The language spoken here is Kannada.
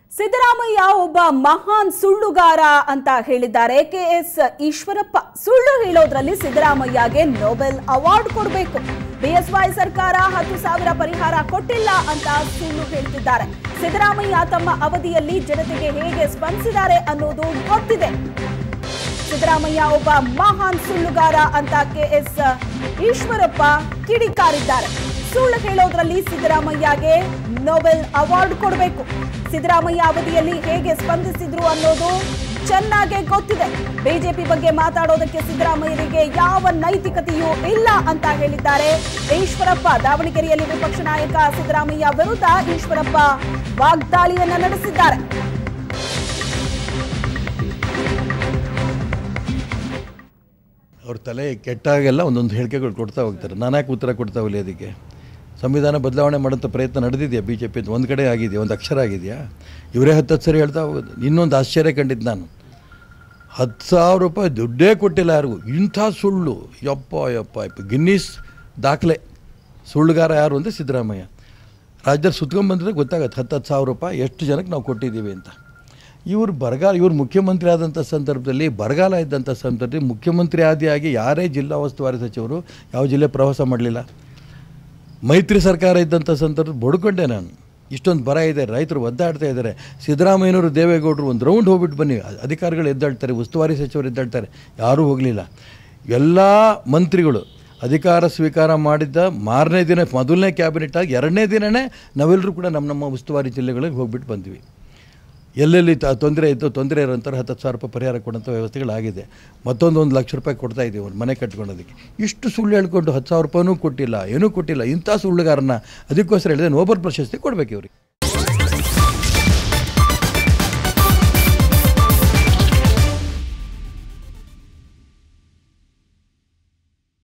ಸಿದ್ದರಾಮಯ್ಯ ಒಬ್ಬ ಮಹಾನ್ ಸುಳ್ಳುಗಾರ ಅಂತ ಹೇಳಿದ್ದಾರೆ ಕೆಎಸ್ ಈಶ್ವರಪ್ಪ ಸುಳ್ಳು ಹೇಳೋದ್ರಲ್ಲಿ ಸಿದ್ದರಾಮಯ್ಯಗೆ ನೊಬೆಲ್ ಅವಾರ್ಡ್ ಕೊಡಬೇಕು ಬಿಎಸ್ವೈ ಸರ್ಕಾರ ಹತ್ತು ಸಾವಿರ ಪರಿಹಾರ ಕೊಟ್ಟಿಲ್ಲ ಅಂತ ಸುಳ್ಳು ಹೇಳ್ತಿದ್ದಾರೆ ಸಿದ್ದರಾಮಯ್ಯ ತಮ್ಮ ಅವಧಿಯಲ್ಲಿ ಜನತೆಗೆ ಹೇಗೆ ಸ್ಪಂದಿಸಿದ್ದಾರೆ ಅನ್ನೋದು ಗೊತ್ತಿದೆ ಸಿದ್ದರಾಮಯ್ಯ ಒಬ್ಬ ಮಹಾನ್ ಸುಳ್ಳುಗಾರ ಅಂತ ಕೆಎಸ್ ಈಶ್ವರಪ್ಪ ಕಿಡಿಕಾರಿದ್ದಾರೆ ಸುಳ್ಳು ಹೇಳೋದ್ರಲ್ಲಿ ಸಿದ್ದರಾಮಯ್ಯಗೆ ನೊಬೆಲ್ ಅವಾರ್ಡ್ ಕೊಡಬೇಕು ಸಿದ್ದರಾಮಯ್ಯ ಅವಧಿಯಲ್ಲಿ ಹೇಗೆ ಸ್ಪಂದಿಸಿದ್ರು ಅನ್ನೋದು ಚೆನ್ನಾಗೇ ಗೊತ್ತಿದೆ ಬಿಜೆಪಿ ಬಗ್ಗೆ ಮಾತಾಡೋದಕ್ಕೆ ಸಿದ್ದರಾಮಯ್ಯರಿಗೆ ಯಾವ ನೈತಿಕತೆಯೂ ಇಲ್ಲ ಅಂತ ಹೇಳಿದ್ದಾರೆ ಈಶ್ವರಪ್ಪ ದಾವಣಗೆರೆಯಲ್ಲಿ ವಿಪಕ್ಷ ನಾಯಕ ಸಿದ್ದರಾಮಯ್ಯ ವಿರುದ್ಧ ಈಶ್ವರಪ್ಪ ವಾಗ್ದಾಳಿಯನ್ನ ನಡೆಸಿದ್ದಾರೆ ಅವ್ರ ತಲೆ ಕೆಟ್ಟಾಗೆಲ್ಲ ಒಂದೊಂದು ಹೇಳಿಕೆಗಳು ಕೊಡ್ತಾ ಹೋಗ್ತಾರೆ ನಾನ್ಯಾಕೆ ಉತ್ತರ ಕೊಡ್ತಾ ಹೋಗಲಿ ಅದಕ್ಕೆ ಸಂವಿಧಾನ ಬದಲಾವಣೆ ಮಾಡೋಂಥ ಪ್ರಯತ್ನ ನಡೆದಿದೆಯಾ ಬಿ ಜೆ ಪಿ ಒಂದು ಕಡೆ ಆಗಿದೆಯಾ ಒಂದು ಅಕ್ಷರ ಆಗಿದೆಯಾ ಇವರೇ ಹತ್ತು ಹತ್ತು ಸರಿ ಹೇಳ್ತಾ ಹೋಗೋದು ಇನ್ನೊಂದು ಆಶ್ಚರ್ಯ ಕಂಡಿದ್ದು ನಾನು ಹತ್ತು ಸಾವಿರ ರೂಪಾಯಿ ದುಡ್ಡೇ ಕೊಟ್ಟಿಲ್ಲ ಯಾರಿಗೂ ಇಂಥ ಸುಳ್ಳು ಯಪ್ಪ ಯಪ್ಪ ಯಪ್ಪ ಗಿನ್ನೀಸ್ ದಾಖಲೆ ಸುಳ್ಳುಗಾರ ಯಾರು ಅಂದರೆ ಸಿದ್ದರಾಮಯ್ಯ ರಾಜ್ಯದಲ್ಲಿ ಸುತ್ಕೊಂಡ್ಬಂದ್ರೆ ಗೊತ್ತಾಗತ್ತೆ ಹತ್ತು ಹತ್ತು ಸಾವಿರ ರೂಪಾಯಿ ಎಷ್ಟು ಜನಕ್ಕೆ ನಾವು ಕೊಟ್ಟಿದ್ದೀವಿ ಅಂತ ಇವರು ಬರಗಾಲ ಇವರು ಮುಖ್ಯಮಂತ್ರಿ ಆದಂಥ ಸಂದರ್ಭದಲ್ಲಿ ಬರಗಾಲ ಇದ್ದಂಥ ಸಂದರ್ಭದಲ್ಲಿ ಮುಖ್ಯಮಂತ್ರಿ ಆದಿಯಾಗಿ ಯಾರೇ ಜಿಲ್ಲಾ ಉಸ್ತುವಾರಿ ಸಚಿವರು ಯಾವ ಜಿಲ್ಲೆ ಪ್ರವಾಸ ಮಾಡಲಿಲ್ಲ ಮೈತ್ರಿ ಸರ್ಕಾರ ಇದ್ದಂಥ ಸಂದರ್ಭ ಬಡ್ಕೊಂಡೆ ನಾನು ಇಷ್ಟೊಂದು ಬರ ಇದೆ ರೈತರು ಒದ್ದಾಡ್ತಾ ಇದ್ದಾರೆ ಸಿದ್ದರಾಮಯ್ಯನವರು ದೇವೇಗೌಡರು ಒಂದು ರೌಂಡ್ ಹೋಗ್ಬಿಟ್ಟು ಬನ್ನಿ ಅ- ಅಧಿಕಾರಿಗಳು ಎದ್ದಾಳ್ತಾರೆ ಉಸ್ತುವಾರಿ ಸಚಿವರು ಎದ್ದಾಳ್ತಾರೆ ಯಾರೂ ಹೋಗಲಿಲ್ಲ ಎಲ್ಲ ಮಂತ್ರಿಗಳು ಅಧಿಕಾರ ಸ್ವೀಕಾರ ಮಾಡಿದ್ದ ಮಾರನೇ ದಿನ ಮೊದಲನೇ ಕ್ಯಾಬಿನೆಟ್ ಆಗಿ ಎರಡನೇ ದಿನವೇ ನಾವೆಲ್ಲರೂ ಕೂಡ ನಮ್ಮ ನಮ್ಮ ಉಸ್ತುವಾರಿ ಜಿಲ್ಲೆಗಳಿಗೆ ಹೋಗ್ಬಿಟ್ಟು ಬಂದ್ವಿ ಎಲ್ಲೆಲ್ಲಿ ತ ತೊಂದರೆ ಇತ್ತು ತೊಂದರೆ ಇರೋಂಥವ್ರು ಹತ್ತು ಹತ್ತು ಸಾವಿರ ರೂಪಾಯಿ ಪರಿಹಾರ ಕೊಡೋಂಥ ವ್ಯವಸ್ಥೆಗಳಾಗಿದೆ ಮತ್ತೊಂದು ಒಂದು ಲಕ್ಷ ರೂಪಾಯಿ ಕೊಡ್ತಾ ಇದ್ದೀವಿ ಒಂದು ಮನೆ ಕಟ್ಕೊಳ್ಳೋದಕ್ಕೆ ಇಷ್ಟು ಸುಳ್ಳು ಹೇಳ್ಕೊಂಡು ಹತ್ತು ಸಾವಿರ ರೂಪಾಯಿನೂ ಕೊಟ್ಟಿಲ್ಲ ಏನೂ ಕೊಟ್ಟಿಲ್ಲ ಇಂಥ ಸುಳ್ಳುಗಾರನ ಅದಕ್ಕೋಸ್ಕರ ಹೇಳಿದೆ ನೋಬಲ್ ಪ್ರಶಸ್ತಿ ಕೊಡಬೇಕು ಇವ್ರಿಗೆ